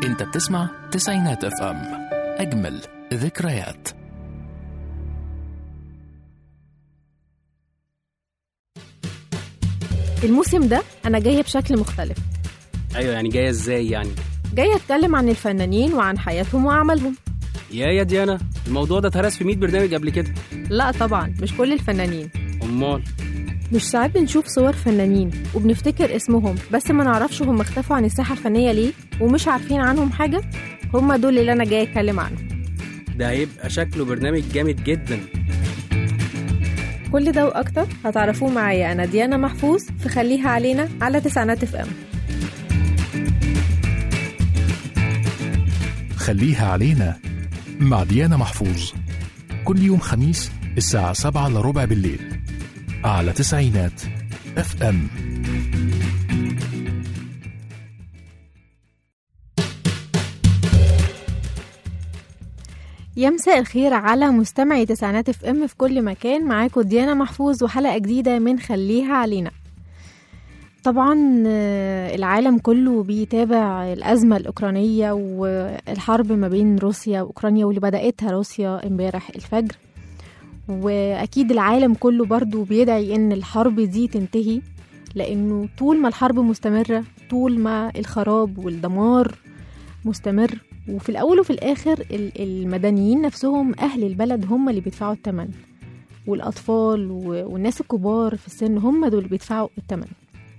انت بتسمع تسعينات اف ام اجمل ذكريات الموسم ده أنا جاية بشكل مختلف ايوه يعني جايه ازاي يعني جاية أتكلم عن الفنانين وعن حياتهم وأعمالهم يا يا ديانا الموضوع ده اتهرس في 100 برنامج قبل كده لا طبعا مش كل الفنانين امال مش ساعات بنشوف صور فنانين وبنفتكر اسمهم بس ما نعرفش هم اختفوا عن الساحة الفنية ليه ومش عارفين عنهم حاجة هم دول اللي أنا جاية أتكلم عنهم ده هيبقى شكله برنامج جامد جدا كل ده وأكتر هتعرفوه معايا أنا ديانا محفوظ في خليها علينا على تسعينات اف ام خليها علينا مع ديانا محفوظ كل يوم خميس الساعة سبعة إلا ربع بالليل على تسعينات اف ام يا مساء الخير على مستمعي تسعينات اف ام في كل مكان معاكم ديانا محفوظ وحلقة جديدة من خليها علينا طبعا آه، العالم كله بيتابع الأزمة الأوكرانية والحرب ما بين روسيا وأوكرانيا واللي بدأتها روسيا امبارح الفجر وأكيد العالم كله برضو بيدعي إن الحرب دي تنتهي لأنه طول ما الحرب مستمرة طول ما الخراب والدمار مستمر وفي الأول وفي الآخر ال- المدنيين نفسهم أهل البلد هم اللي بيدفعوا الثمن والأطفال و- والناس الكبار في السن هم دول اللي بيدفعوا الثمن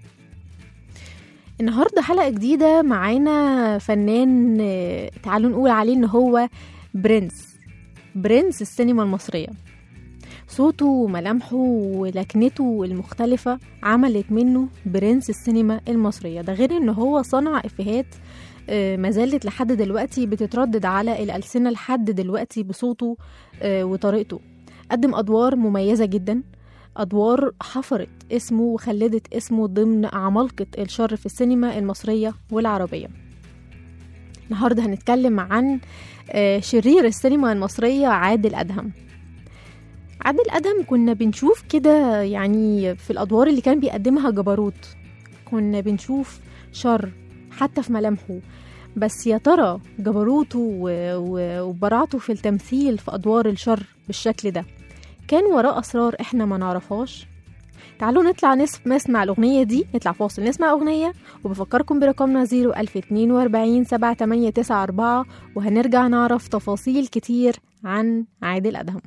النهاردة حلقة جديدة معانا فنان آه، تعالوا نقول عليه إن هو برنس برنس السينما المصرية صوته وملامحه ولكنته المختلفة عملت منه برنس السينما المصرية ده غير إن هو صنع إفيهات آه، ما زالت لحد دلوقتي بتتردد على الألسنة لحد دلوقتي بصوته آه، وطريقته قدم أدوار مميزة جدا أدوار حفرت اسمه وخلدت اسمه ضمن عمالقة الشر في السينما المصرية والعربية النهاردة هنتكلم عن آه، شرير السينما المصرية عادل أدهم عادل أدهم كنا بنشوف كده يعني في الأدوار اللي كان بيقدمها جبروت كنا بنشوف شر حتى في ملامحه بس يا ترى جبروته و- و- وبراعته في التمثيل في أدوار الشر بالشكل ده كان وراه أسرار إحنا ما نعرفهاش تعالوا نطلع نسف نسمع الأغنية دي نطلع فاصل نسمع أغنية وبفكركم برقمنا 01042 7894 وهنرجع نعرف تفاصيل كتير عن عادل أدهم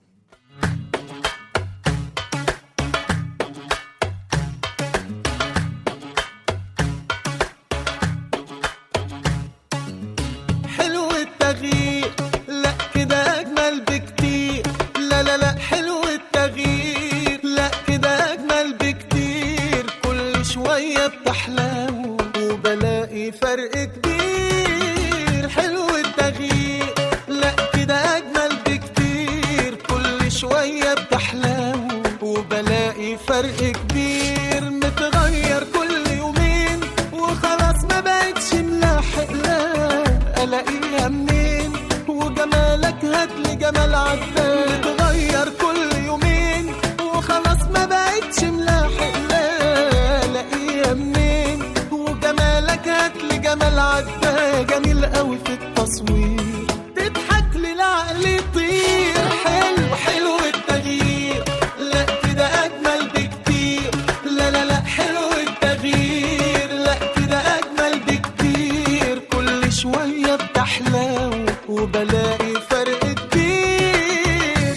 حلو التغيير لا كده اجمل بكتير لا لا لا حلو التغيير لا كده اجمل بكتير كل شويه بتحلو وبلاقي فرق كبير حلو التغيير لا كده اجمل بكتير كل شويه بتحلو وبلاقي فرق كبير متغير كل يومين وخلاص ما بقتش ملاحق لا الاقيها منين وجمالك هاتلي جمال عدال متغير كل يومين وخلاص ما بقتش ملاحق لا الاقيها منين وجمالك هاتلي جمال عدال جميل قوي في التصوير تضحك لي العقل يطير حلو حلو التغيير لا كده اجمل بكتير لا لا لا حلو التغيير لا كده اجمل بكتير كل شويه بتحلو وبلاقي فرق كبير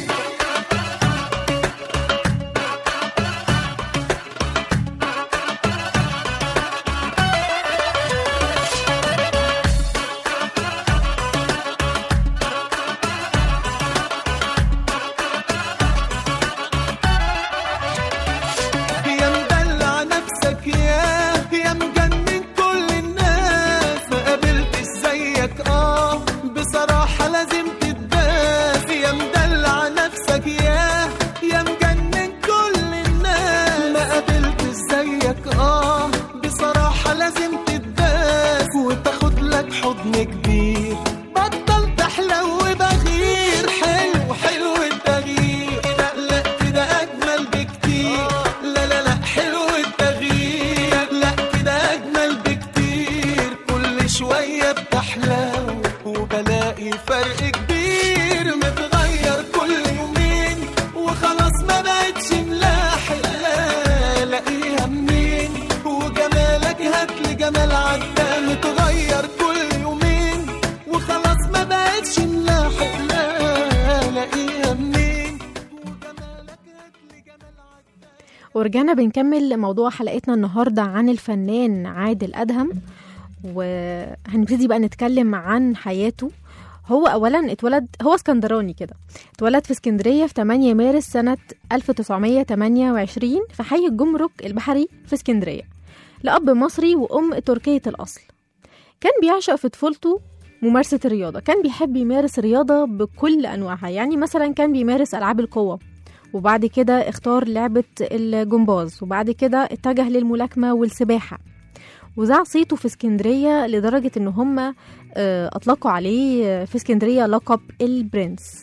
ورجعنا بنكمل موضوع حلقتنا النهاردة عن الفنان عادل أدهم وهنبتدي بقى نتكلم عن حياته هو أولا اتولد هو اسكندراني كده اتولد في اسكندرية في 8 مارس سنة 1928 في حي الجمرك البحري في اسكندرية لأب مصري وأم تركية الأصل كان بيعشق في طفولته ممارسة الرياضة كان بيحب يمارس الرياضة بكل أنواعها يعني مثلا كان بيمارس ألعاب القوة وبعد كده اختار لعبة الجمباز وبعد كده اتجه للملاكمة والسباحة وذاع صيته في اسكندرية لدرجة ان هم آه، اطلقوا عليه في اسكندرية لقب البرنس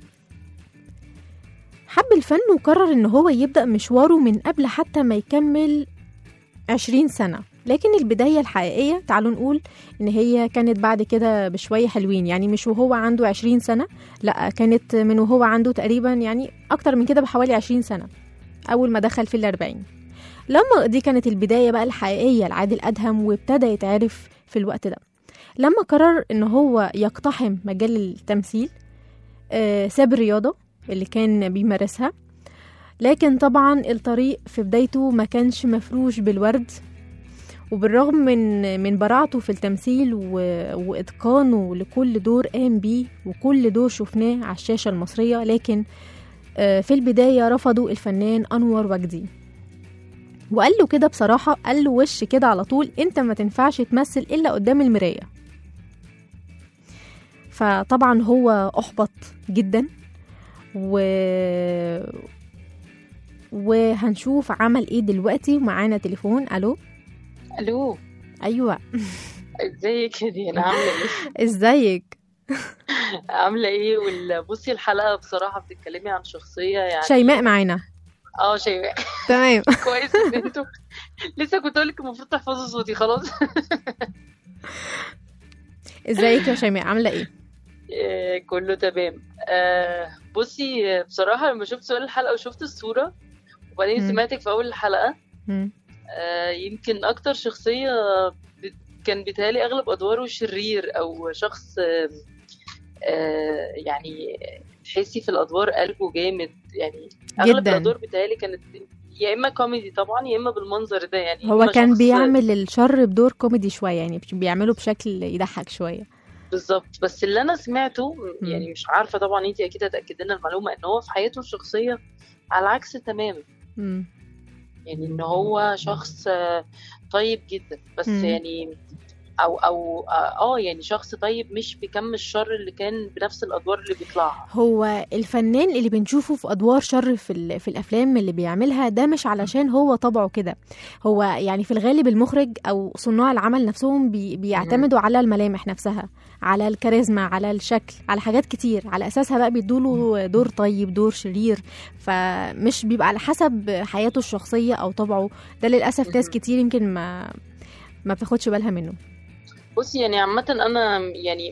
حب الفن وقرر ان هو يبدأ مشواره من قبل حتى ما يكمل عشرين سنة لكن البداية الحقيقية تعالوا نقول إن هي كانت بعد كده بشوية حلوين يعني مش وهو عنده عشرين سنة لأ كانت من وهو عنده تقريبا يعني أكتر من كده بحوالي عشرين سنة أول ما دخل في الأربعين لما دي كانت البداية بقى الحقيقية لعادل أدهم وابتدى يتعرف في الوقت ده لما قرر إن هو يقتحم مجال التمثيل آه ساب الرياضة اللي كان بيمارسها لكن طبعا الطريق في بدايته ما كانش مفروش بالورد وبالرغم من من براعته في التمثيل و... واتقانه لكل دور قام بيه وكل دور شفناه على الشاشه المصريه لكن آه، في البدايه رفضوا الفنان انور وجدي وقال له كده بصراحه قال له وش كده على طول انت ما تنفعش تمثل الا قدام المرايه فطبعا هو احبط جدا و وهنشوف عمل ايه دلوقتي ومعانا تليفون الو الو ايوه ازيك يا دينا عامله ايه ازيك عامله ايه وال- بصي الحلقه بصراحه بتتكلمي عن شخصيه يعني شيماء معانا اه شيماء تمام كويس ان انتوا لسه كنت اقول لك المفروض تحفظوا صوتي خلاص ازيك يا شيماء عامله ايه آه، كله تمام آه، بصي آه، بصراحه لما شفت سؤال الحلقه وشفت الصوره وبعدين مم. سمعتك في اول الحلقه مم. آه، يمكن اكتر شخصيه ب- كان بيتهيألي اغلب ادواره شرير او شخص آه، آه، يعني تحسي في الادوار قلبه جامد يعني اغلب جداً. الادوار بيتهيألي كانت يا اما كوميدي طبعا يا اما بالمنظر ده يعني هو إما كان شخص- بيعمل الشر بدور كوميدي شويه يعني بيعمله بشكل يضحك شويه بالظبط بس اللي انا سمعته مم. يعني مش عارفه طبعا انت اكيد هتاكد لنا المعلومه ان هو في حياته الشخصيه على العكس تماما مم. يعني ان هو شخص آه، طيب جدا بس مم. يعني او او اه آه، يعني شخص طيب مش بكم الشر اللي كان بنفس الادوار اللي بيطلعها هو الفنان اللي بنشوفه في ادوار شر في ال- في الافلام اللي بيعملها ده مش علشان هو طبعه كده هو يعني في الغالب المخرج او صناع العمل نفسهم بي بيعتمدوا على الملامح نفسها على الكاريزما على الشكل على حاجات كتير على اساسها بقى بيدوله دور طيب دور شرير فمش بيبقى على حسب حياته الشخصيه او طبعه ده للاسف ناس مهم. كتير يمكن ما ما بتاخدش بالها منه بصي يعني عامه انا يعني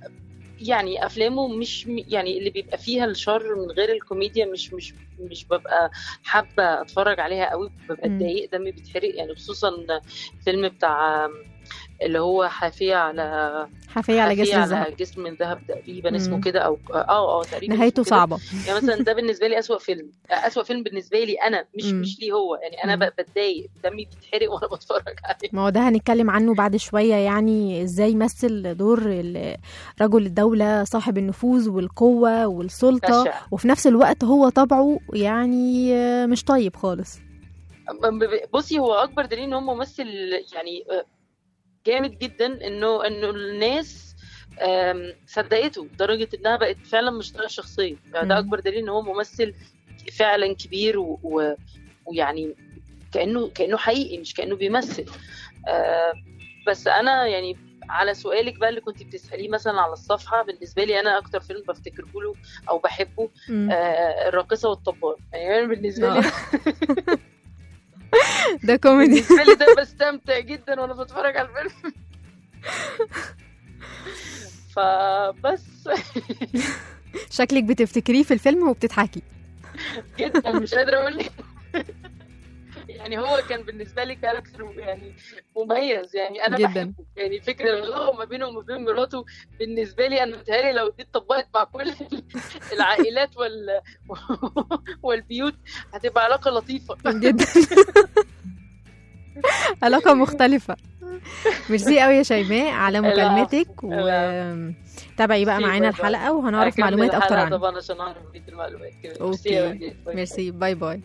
يعني افلامه مش يعني اللي بيبقى فيها الشر من غير الكوميديا مش مش مش ببقى حابه اتفرج عليها قوي ببقى مم. اتضايق دمي بيتحرق يعني خصوصا الفيلم بتاع اللي هو حافية على حافيه على حافية جسر الذهب على جسم من ذهب تقريبا مم. اسمه كده او اه اه تقريبا نهايته اسمه كده. صعبه يعني مثلا ده بالنسبه لي اسوأ فيلم اسوأ فيلم بالنسبه لي انا مش مم. مش ليه هو يعني انا مم. ب- بتضايق دمي بيتحرق وانا بتفرج عليه ما هو ده هنتكلم عنه بعد شوية يعني ازاي مثل دور ال- رجل الدولة صاحب النفوذ والقوة والسلطة بشع وفي نفس الوقت هو طبعه يعني آه، مش طيب خالص ب- ب- بصي هو اكبر دليل ان هو ممثل يعني آه، جامد جدا انه انه الناس آم، صدقته لدرجه انها بقت فعلا مش طايقه الشخصيه يعني ده مم. اكبر دليل ان هو ممثل فعلا كبير و- و- ويعني كانه كانه حقيقي مش كانه بيمثل آه، بس انا يعني على سؤالك بقى اللي كنت بتساليه مثلا على الصفحه بالنسبه لي انا اكتر فيلم بفتكره له او بحبه مم. آه، الراقصه والطبال يعني أنا بالنسبه لي آه. ده كوميدي بالنسبه لي ده بستمتع جدا وانا بتفرج على الفيلم فبس شكلك بتفتكريه في الفيلم وبتضحكي جدا مش قادره اقول لك يعني هو كان بالنسبه لي كاركتر يعني مميز يعني انا جداً. بحبه يعني فكره العلاقه ما بينه وما بين مراته بالنسبه لي انا متهيألي لو دي اتطبقت مع كل العائلات وال والبيوت هتبقى علاقه لطيفه جدا علاقة مختلفة ميرسي قوي يا شيماء على مكالمتك وتابعي بقى ميرسي معانا باي باي. الحلقة وهنعرف هكمل معلومات أكتر الحلقة عنك طبعا عشان اعرف بقيه المعلومات كده ميرسي يا اوكي وديع. باي ميرسي باي باي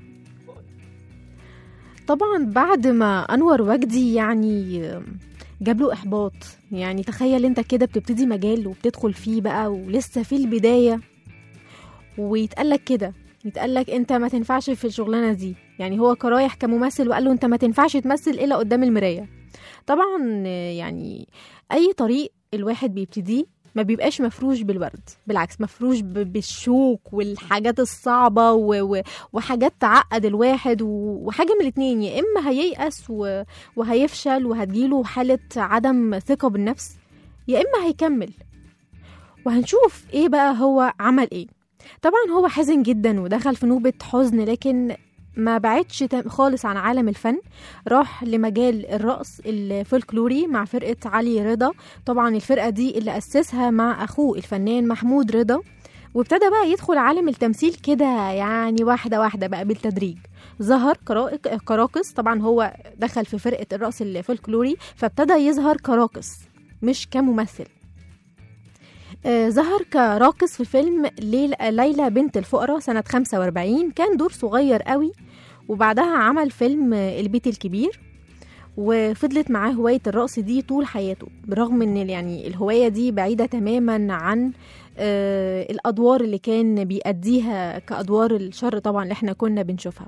طبعا بعد ما انور وجدي يعني جاب له احباط يعني تخيل انت كده بتبتدي مجال وبتدخل فيه بقى ولسه في البدايه ويتقالك كده يتقالك انت ما تنفعش في الشغلانه دي يعني هو كرايح كممثل وقال له انت ما تنفعش تمثل الا قدام المرايه طبعا يعني اي طريق الواحد بيبتديه ما بيبقاش مفروش بالورد بالعكس مفروش ب- بالشوك والحاجات الصعبة و... و... وحاجات تعقد الواحد و... وحاجة من الاتنين يا إما هييأس و... وهيفشل وهتجيله حالة عدم ثقة بالنفس يا إما هيكمل وهنشوف إيه بقى هو عمل إيه طبعا هو حزن جدا ودخل في نوبة حزن لكن ما بعدش تم- خالص عن عالم الفن راح لمجال الرقص الفولكلوري مع فرقة علي رضا طبعا الفرقة دي اللي أسسها مع أخوه الفنان محمود رضا وابتدى بقى يدخل عالم التمثيل كده يعني واحدة واحدة بقى بالتدريج ظهر كرائق كراقص طبعا هو دخل في فرقة الرقص الفولكلوري فابتدى يظهر كراقص مش كممثل آه، ظهر كراقص في فيلم ليل- ليلى بنت الفقراء سنة 45 كان دور صغير قوي وبعدها عمل فيلم آه، البيت الكبير وفضلت معاه هواية الرقص دي طول حياته برغم ان يعني الهواية دي بعيدة تماما عن آه، الأدوار اللي كان بيأديها كأدوار الشر طبعا اللي احنا كنا بنشوفها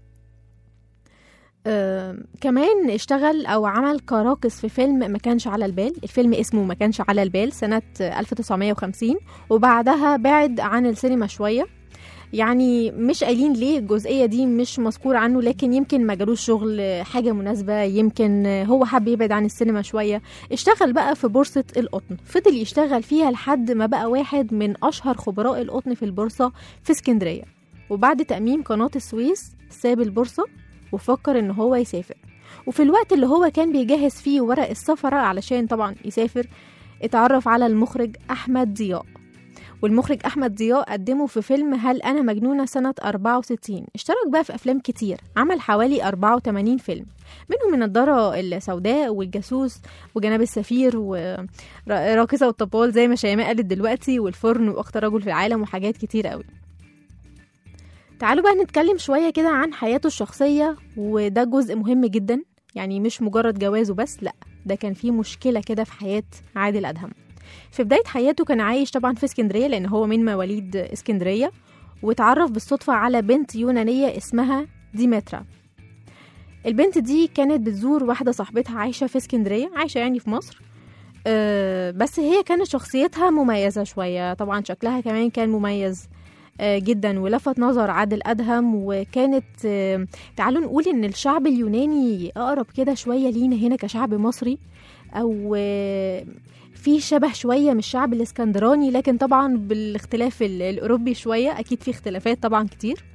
آه، كمان اشتغل او عمل كراقص في فيلم ما كانش على البال الفيلم اسمه ما كانش على البال سنة 1950 وبعدها بعد عن السينما شوية يعني مش قايلين ليه الجزئية دي مش مذكور عنه لكن يمكن ما جالوش شغل حاجة مناسبة يمكن هو حب يبعد عن السينما شوية اشتغل بقى في بورصة القطن فضل يشتغل فيها لحد ما بقى واحد من أشهر خبراء القطن في البورصة في اسكندرية وبعد تأميم قناة السويس ساب البورصة وفكر ان هو يسافر وفي الوقت اللي هو كان بيجهز فيه ورق السفرة علشان طبعا يسافر اتعرف على المخرج أحمد ضياء والمخرج أحمد ضياء قدمه في فيلم هل أنا مجنونة سنة 64 اشترك بقى في أفلام كتير عمل حوالي 84 فيلم منهم النضارة السوداء والجاسوس وجناب السفير وراقصة والطبال زي ما شيماء قالت دلوقتي والفرن وأخطر رجل في العالم وحاجات كتير قوي تعالوا بقى نتكلم شوية كده عن حياته الشخصية وده جزء مهم جدا يعني مش مجرد جوازه بس لأ ده كان فيه مشكلة كده في حياة عادل أدهم في بداية حياته كان عايش طبعا في اسكندرية لأن هو من مواليد اسكندرية واتعرف بالصدفة على بنت يونانية اسمها ديمترا البنت دي كانت بتزور واحدة صاحبتها عايشة في اسكندرية عايشة يعني في مصر أه بس هي كانت شخصيتها مميزة شوية طبعا شكلها كمان كان مميز آه، جدا ولفت نظر عادل أدهم وكانت آه، تعالوا نقول إن الشعب اليوناني أقرب كده شوية لينا هنا كشعب مصري أو آه، في شبه شوية من الشعب الإسكندراني لكن طبعا بالاختلاف ال- الأوروبي شوية أكيد في اختلافات طبعا كتير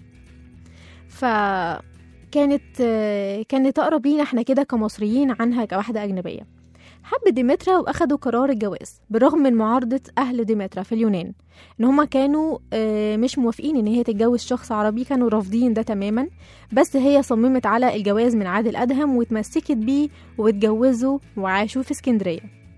فكانت آه، كانت أقرب لينا احنا كده كمصريين عنها كواحدة أجنبية حب ديمترا واخدوا قرار الجواز بالرغم من معارضة أهل ديمترا في اليونان إن هما كانوا آه، مش موافقين إن هي تتجوز شخص عربي كانوا رافضين ده تماما بس هي صممت على الجواز من عادل أدهم واتمسكت بيه واتجوزوا وعاشوا في اسكندرية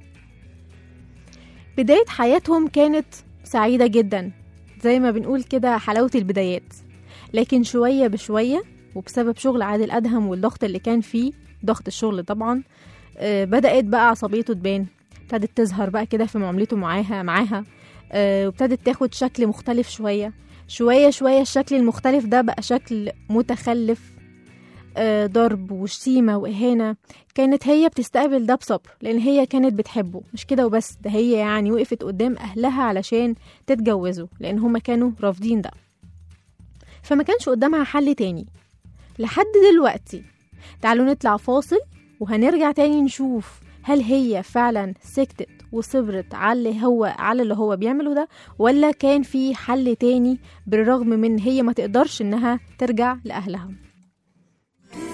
بداية حياتهم كانت سعيدة جدا زي ما بنقول كده حلاوة البدايات لكن شوية بشوية وبسبب شغل عادل أدهم والضغط اللي كان فيه ضغط الشغل طبعا آه، بدأت بقى عصبيته تبان ابتدت تظهر بقى كده في معاملته معاها معاها آه، وابتدت تاخد شكل مختلف شوية شوية شوية الشكل المختلف ده بقى شكل متخلف آه، ضرب وشتيمة وإهانة كانت هي بتستقبل ده بصبر لأن هي كانت بتحبه مش كده وبس ده هي يعني وقفت قدام أهلها علشان تتجوزه لأن هما كانوا رافضين ده فما كانش قدامها حل تاني لحد دلوقتي تعالوا نطلع فاصل وهنرجع تاني نشوف هل هي فعلا سكتت وصبرت على اللي هو على اللي هو بيعمله ده ولا كان في حل تاني بالرغم من هي ما تقدرش انها ترجع لأهلها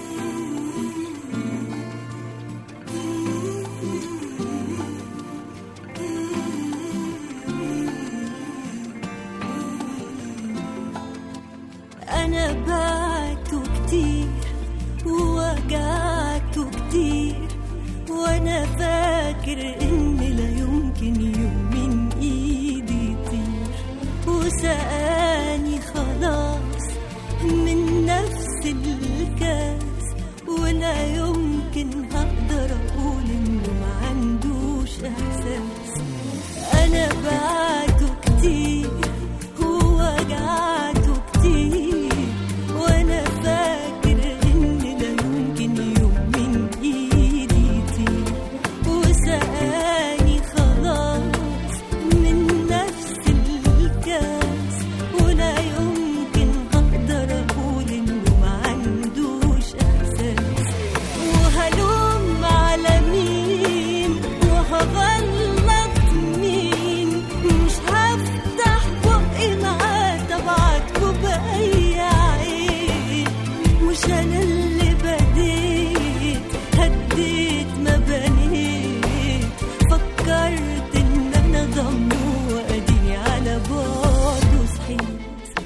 فاكر إن لا يمكن يوم من إيدي يطير وسقاني خلاص من نفس الكاس ولا يمكن هقدر أقول إنه ما عندوش إحساس أنا بعته كتير ووجعته كتير وأنا فاكر إن لا يمكن يوم من إيدي يطير وسقاني خلاص من نفس الكاس ولا يمكن هقدر أقول إنه ما عندوش إحساس وهلوم على مين وهغلط مين مش هفتح بقي معاه تبعتكوا بأي عين مش أنا اللي بديت هديت ما بنيت فكرت إن أنا ضمنه وأديني على بعده صحيت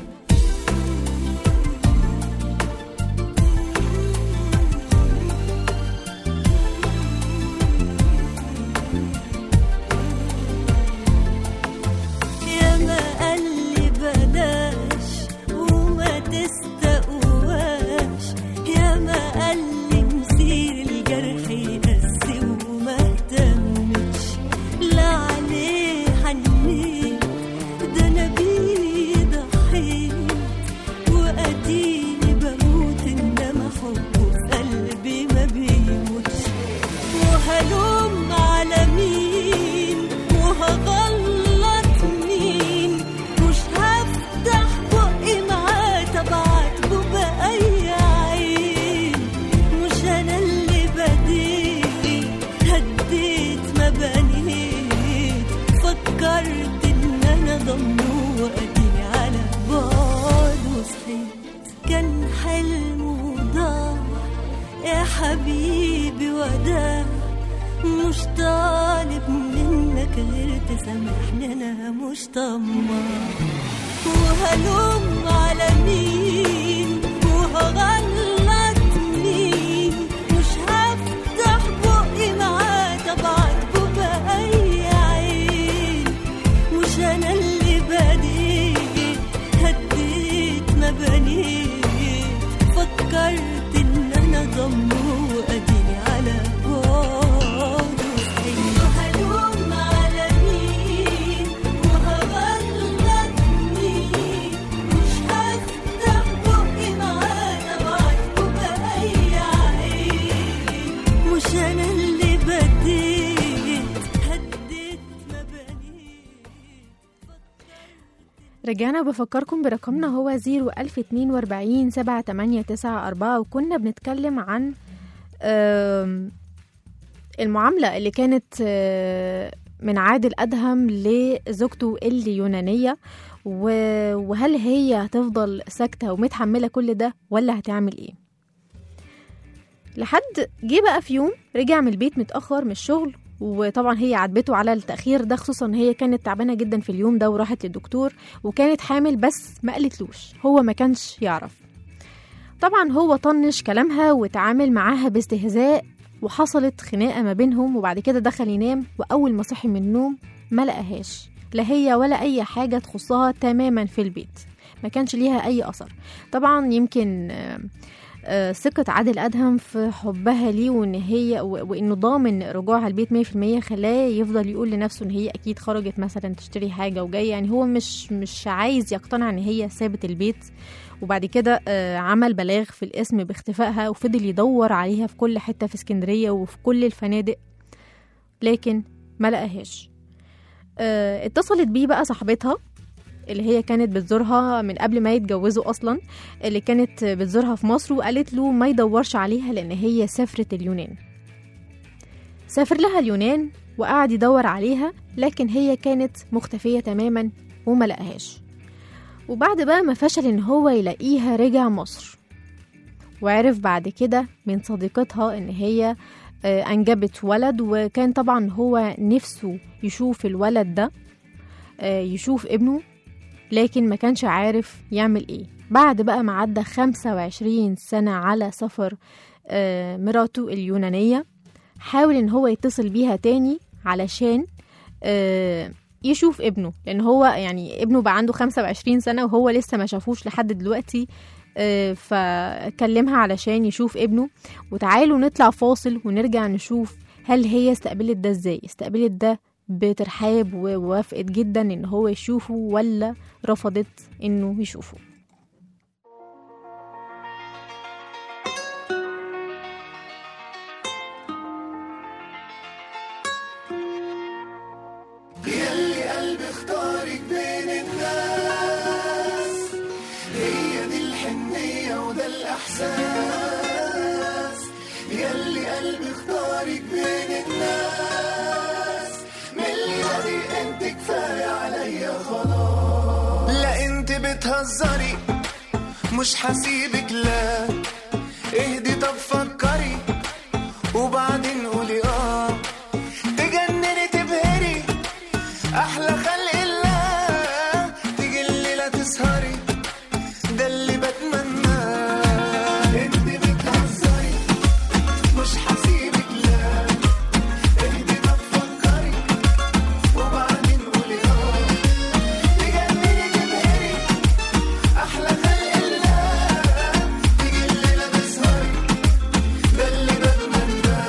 يا ما قال لي بلاش وما تستقواش يا ما قال لي مسير الجرح يقسي وما اهتمش لا عليه حنيت ده انا بيه ضحيت واديني بموت انما حبه في قلبي ما بيموتش وهلوم على مين وهغلط مين مش هفتح بقي معاه تبعته بأي عين مش أنا اللي بديت هديت ما بنيت فكرت إن أنا ضمنه وأديني على بعده صحيت كان حلم وضاع يا حبيبي وداع مش طالب منك غير تسامحني انا مش طماع وهلوم على مين وهغلط مين مش هفتح بقي معاه تبعتكوا بأي عين مش انا اللي بديت هديت ما بنيت فكرت ان انا ضمنه واديني على بعده صحيح وهلوم على مين وهغلط مين مش هفتح بقي معاه تبعتكوا بأي عين مش انا اللي بديت هديت ما بنيت رجعنا بفكركم برقمنا هو 01042 7894 وكنا بنتكلم عن آم، المعاملة اللي كانت آه، من عادل أدهم لزوجته اللي يونانية و- وهل هي هتفضل ساكتة ومتحملة كل ده ولا هتعمل ايه لحد جه بقى في يوم رجع من البيت متأخر من الشغل وطبعا هي عاتبته على التأخير ده خصوصا ان هي كانت تعبانة جدا في اليوم ده وراحت للدكتور وكانت حامل بس ما قالتلوش هو ما كانش يعرف طبعا هو طنش كلامها وتعامل معاها باستهزاء وحصلت خناقة ما بينهم وبعد كده دخل ينام وأول ما صحي من النوم ما لقاهاش لا هي ولا أي حاجة تخصها تماما في البيت ما كانش ليها أي أثر طبعا يمكن آه، آه، ثقة عادل أدهم في حبها ليه وإن هي و- وإنه ضامن رجوعها البيت 100% خلاه يفضل يقول لنفسه إن هي أكيد خرجت مثلا تشتري حاجة وجاية يعني هو مش مش عايز يقتنع إن هي سابت البيت وبعد كده آه، عمل بلاغ في الاسم باختفائها وفضل يدور عليها في كل حتة في اسكندرية وفي كل الفنادق لكن ما لقاهاش آه، اتصلت بيه بقى صاحبتها اللي هي كانت بتزورها من قبل ما يتجوزوا اصلا اللي كانت بتزورها في مصر وقالت له ما يدورش عليها لان هي سافرت اليونان سافر لها اليونان وقعد يدور عليها لكن هي كانت مختفية تماما وما لقاهاش وبعد بقى ما فشل ان هو يلاقيها رجع مصر وعرف بعد كده من صديقتها ان هي آه، انجبت ولد وكان طبعا هو نفسه يشوف الولد ده آه، يشوف ابنه لكن ما كانش عارف يعمل ايه بعد بقى ما عدى 25 سنة على سفر آه، مراته اليونانية حاول ان هو يتصل بيها تاني علشان آه، يشوف ابنه لان هو يعني ابنه بقى عنده 25 سنة وهو لسه ما شافوش لحد دلوقتي آه، فكلمها علشان يشوف ابنه وتعالوا نطلع فاصل ونرجع نشوف هل هي استقبلت ده ازاي استقبلت ده بترحاب ووافقت جدا ان هو يشوفه ولا رفضت انه يشوفه يلي قلبي اختارك بين الناس هي دي الحنية وده الإحساس يلي قلبي اختارك بين الناس ملياني انت كفاية عليا خلاص لا انت بتهزري مش حسيبك لا اهدي طب فكري وبعدين قولي اه تجنني تبهري احلى خلق الله تيجي الليله تسهري ده اللي بتمناه انت بتهزري مش حسيبك لا اهدي ما تفكري وبعدين قولي اه تجنني تبهري احلى خلق الله تيجي الليله تسهري ده اللي بتمناه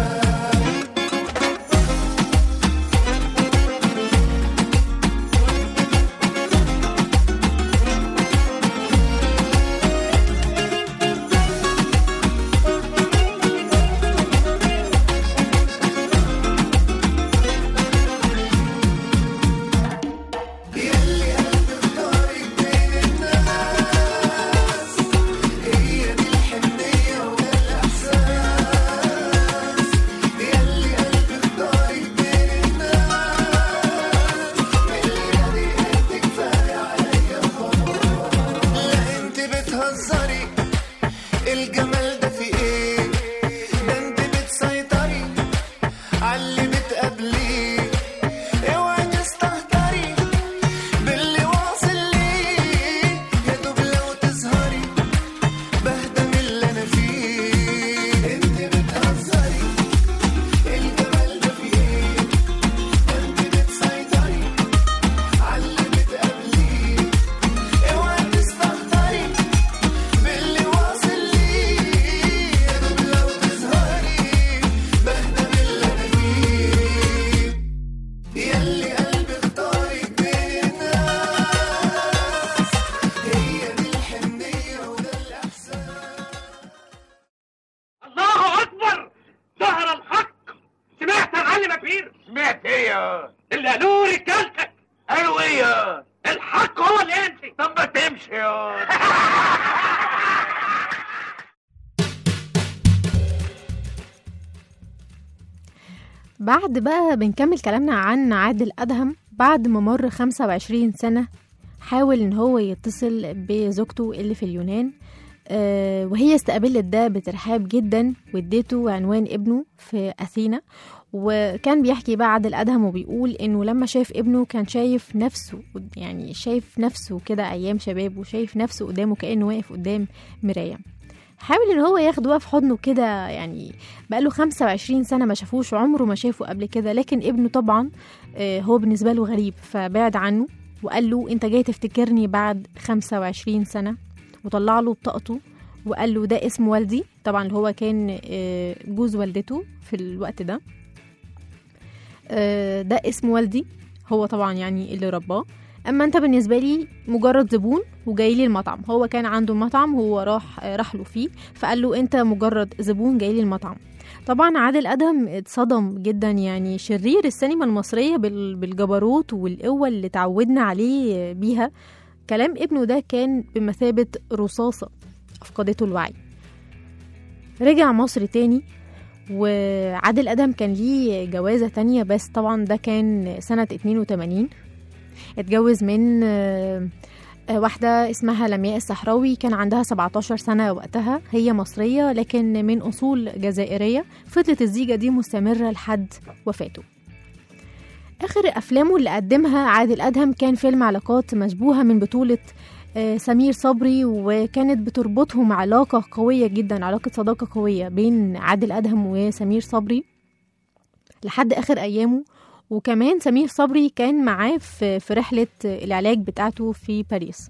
يلي قلبي اختارك بين الناس هي دي الحنية وده الإحساس يلي قلبي اختارك بين الناس ملياني انت كفاية عليا خلاص لا انت بتهزري الجمال ده في ايه ده انت بتسيطري عاللي بتقابليه اوعي تستهتري باللي واصل ليه يا دوب لو تظهري بهدى من اللي انا فيه انت بتهزري الجمال ده في ايه ده انت بتسيطري عاللي بتقابليه اوعي تستهتري باللي واصل ليه يا دوب لو تظهري بهدى من اللي انا فيه يلي قلبي اختارك بين الناس هي دي الحنية وده الإحساس الله اكبر ظهر الحق سمعت يا معلم يا كبير سمعت ايه يا اللي قالوه رجالتك قالوا ايه يا الحق هو اللي ينسي طب ما تمشي يا بعد بقى بنكمل كلامنا عن عادل أدهم بعد ما مر 25 سنة حاول إن هو يتصل بزوجته اللي في اليونان آه، وهي استقبلت ده بترحاب جدا واديته عنوان ابنه في أثينا وكان بيحكي بقى عادل أدهم وبيقول إنه لما شاف ابنه كان شايف نفسه يعني شايف نفسه كده أيام شبابه شايف نفسه قدامه كأنه واقف قدام مراية حاول ان هو ياخده بقى في حضنه كده يعني بقاله 25 سنة ما شافوش عمره ما شافه قبل كده لكن ابنه طبعا آه، هو بالنسبة له غريب فبعد عنه وقال له انت جاي تفتكرني بعد 25 سنة وطلع له بطاقته وقال له ده اسم والدي طبعا اللي هو كان آه، جوز والدته في الوقت ده آه، ده اسم والدي هو طبعا يعني اللي رباه اما انت بالنسبه لي مجرد زبون وجاي لي المطعم هو كان عنده مطعم هو راح راح له فيه فقال له انت مجرد زبون جاي لي المطعم طبعا عادل ادهم اتصدم جدا يعني شرير السينما المصريه بال- بالجبروت والقوه اللي تعودنا عليه بيها كلام ابنه ده كان بمثابه رصاصه افقدته الوعي رجع مصر تاني وعادل ادهم كان ليه جوازه تانية بس طبعا ده كان سنه 82 اتجوز من آه، آه، واحدة اسمها لمياء الصحراوي كان عندها 17 سنة وقتها هي مصرية لكن من أصول جزائرية فضلت الزيجة دي مستمرة لحد وفاته آخر أفلامه اللي قدمها عادل أدهم كان فيلم علاقات مشبوهة من بطولة آه، سمير صبري وكانت بتربطهم علاقة قوية جدا علاقة صداقة قوية بين عادل أدهم وسمير صبري لحد آخر أيامه وكمان سمير صبري كان معاه في في رحلة العلاج بتاعته في باريس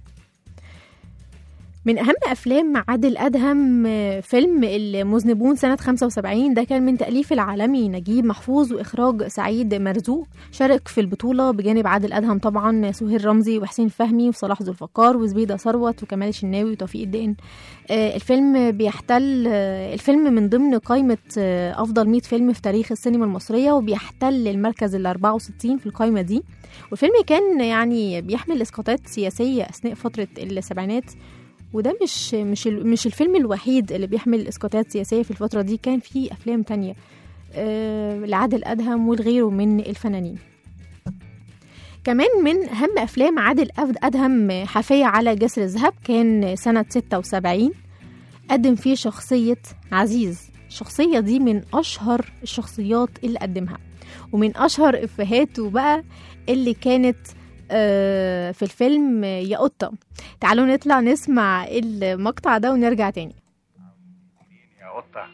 من أهم أفلام عادل أدهم آه، فيلم المذنبون سنة 75 ده كان من تأليف العالمي نجيب محفوظ وإخراج سعيد مرزوق شارك في البطولة بجانب عادل أدهم طبعا سهير رمزي وحسين فهمي وصلاح ذو الفقار وزبيدة ثروت وكمال الشناوي وتوفيق الدقن آه، الفيلم بيحتل آه، الفيلم من ضمن قائمة آه، أفضل 100 فيلم في تاريخ السينما المصرية وبيحتل المركز ال 64 في القائمة دي والفيلم كان يعني بيحمل إسقاطات سياسية أثناء فترة السبعينات وده مش مش ال- مش الفيلم الوحيد اللي بيحمل اسقاطات سياسيه في الفتره دي كان في افلام تانية آه، لعادل ادهم ولغيره من الفنانين كمان من أهم أفلام عادل أد- أدهم حافية على جسر الذهب كان سنة 76 قدم فيه شخصية عزيز الشخصية دي من أشهر الشخصيات اللي قدمها ومن أشهر إفهاته بقى اللي كانت آه، في الفيلم يا قطة تعالوا نطلع نسمع المقطع ده ونرجع تاني يا قطة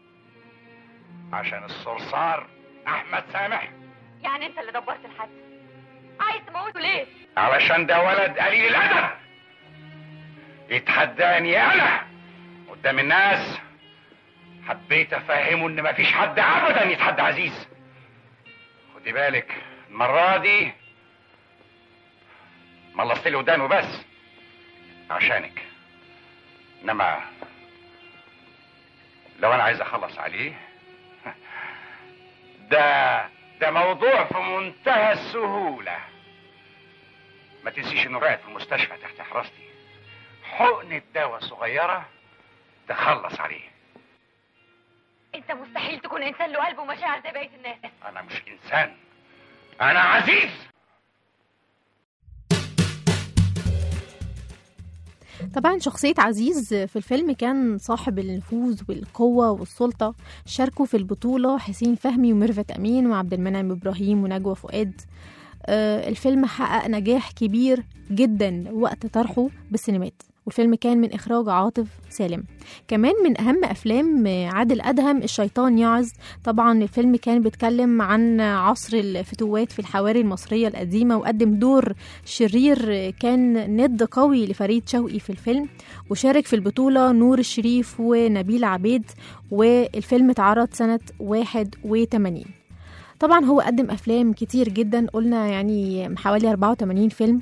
عشان الصرصار أحمد سامح يعني انت اللي دبرت الحد عايز تموته ليه علشان ده ولد قليل الأدب يتحداني أنا قدام الناس حبيت أفهمه إن مفيش حد أبدا يتحدى عزيز خدي بالك المرة دي ملصت لي قدامي بس عشانك إنما لو أنا عايز أخلص عليه ده ده موضوع في منتهى السهولة ما تنسيش انه قاعد في المستشفى تحت حراستي حقنة دواء صغيرة تخلص عليه انت مستحيل تكون انسان له قلب ومشاعر زي بقيه الناس انا مش انسان انا عزيز طبعا شخصية عزيز في الفيلم كان صاحب النفوذ والقوة والسلطة شاركوا في البطولة حسين فهمي وميرفت أمين وعبد المنعم إبراهيم ونجوى فؤاد آه، الفيلم حقق نجاح كبير جدا وقت طرحه بالسينمات والفيلم كان من إخراج عاطف سالم كمان من أهم أفلام آه، عادل أدهم الشيطان يعز طبعا الفيلم كان بيتكلم عن عصر الفتوات في الحواري المصرية القديمة وقدم دور شرير كان ند قوي لفريد شوقي في الفيلم وشارك في البطولة نور الشريف ونبيل عبيد والفيلم اتعرض سنة 81 طبعا هو قدم أفلام كتير جدا قلنا يعني حوالي 84 فيلم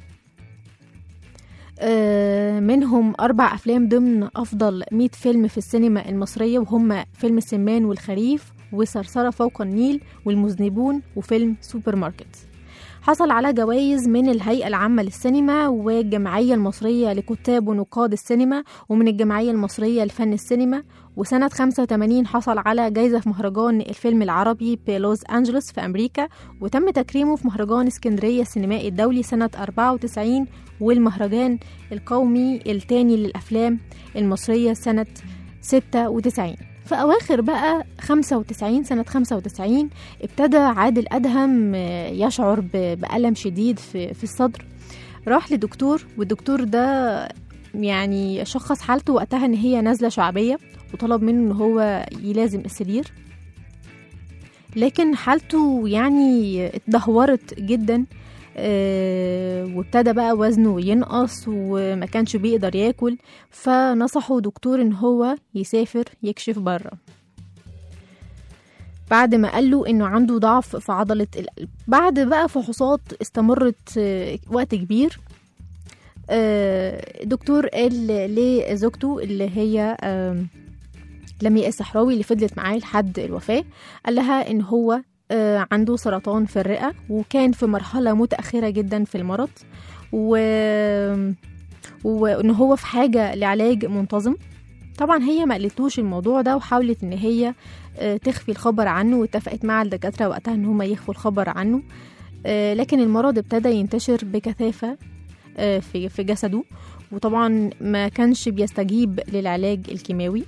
آه، منهم أربع أفلام ضمن أفضل 100 فيلم في السينما المصرية وهم فيلم السمان والخريف وصرصرة فوق النيل والمذنبون وفيلم سوبر ماركت حصل على جوائز من الهيئة العامة للسينما والجمعية المصرية لكتاب ونقاد السينما ومن الجمعية المصرية لفن السينما وسنة 85 حصل على جايزة في مهرجان الفيلم العربي بلوس أنجلوس في أمريكا وتم تكريمه في مهرجان اسكندرية السينمائي الدولي سنة 94 والمهرجان القومي الثاني للأفلام المصرية سنة 96 في أواخر بقى 95 سنة 95 ابتدى عادل أدهم آه، يشعر ب- بألم شديد في, في الصدر راح لدكتور والدكتور ده يعني شخص حالته وقتها ان هي نزلة شعبية وطلب منه ان هو يلازم السرير لكن حالته يعني اتدهورت جدا آه، وابتدى بقى وزنه ينقص وما كانش بيقدر ياكل فنصحه دكتور ان هو يسافر يكشف بره بعد ما قال له انه عنده ضعف في عضلة القلب بعد بقى فحوصات استمرت آه، وقت كبير آه، الدكتور قال لزوجته اللي هي آم، لمياء الصحراوي اللي فضلت معاه لحد الوفاة قال لها ان هو آه، عنده سرطان في الرئة وكان في مرحلة متأخرة جدا في المرض و... وان هو في حاجة لعلاج منتظم طبعا هي ما قالتلوش الموضوع ده وحاولت ان هي آه، تخفي الخبر عنه واتفقت مع الدكاترة وقتها ان هم يخفوا الخبر عنه آه، لكن المرض ابتدى ينتشر بكثافة آه، في في جسده وطبعا ما كانش بيستجيب للعلاج الكيماوي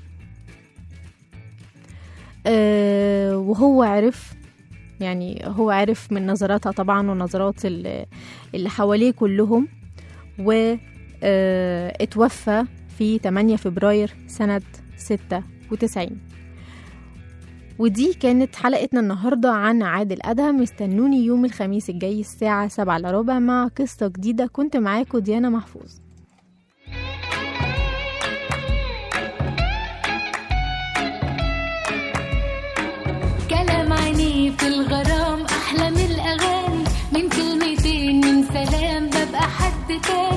آه، وهو عرف يعني هو عرف من نظراتها طبعا ونظرات ال- اللي حواليه كلهم و آه، اتوفى في 8 فبراير سنة 96 ودي كانت حلقتنا النهاردة عن عادل أدهم استنوني يوم الخميس الجاي الساعة سبعة إلا ربع مع قصة جديدة كنت معاكم ديانا محفوظ كلام عينيه في الغرام أحلى من الأغاني من كلمتين من سلام ببقى حد تاني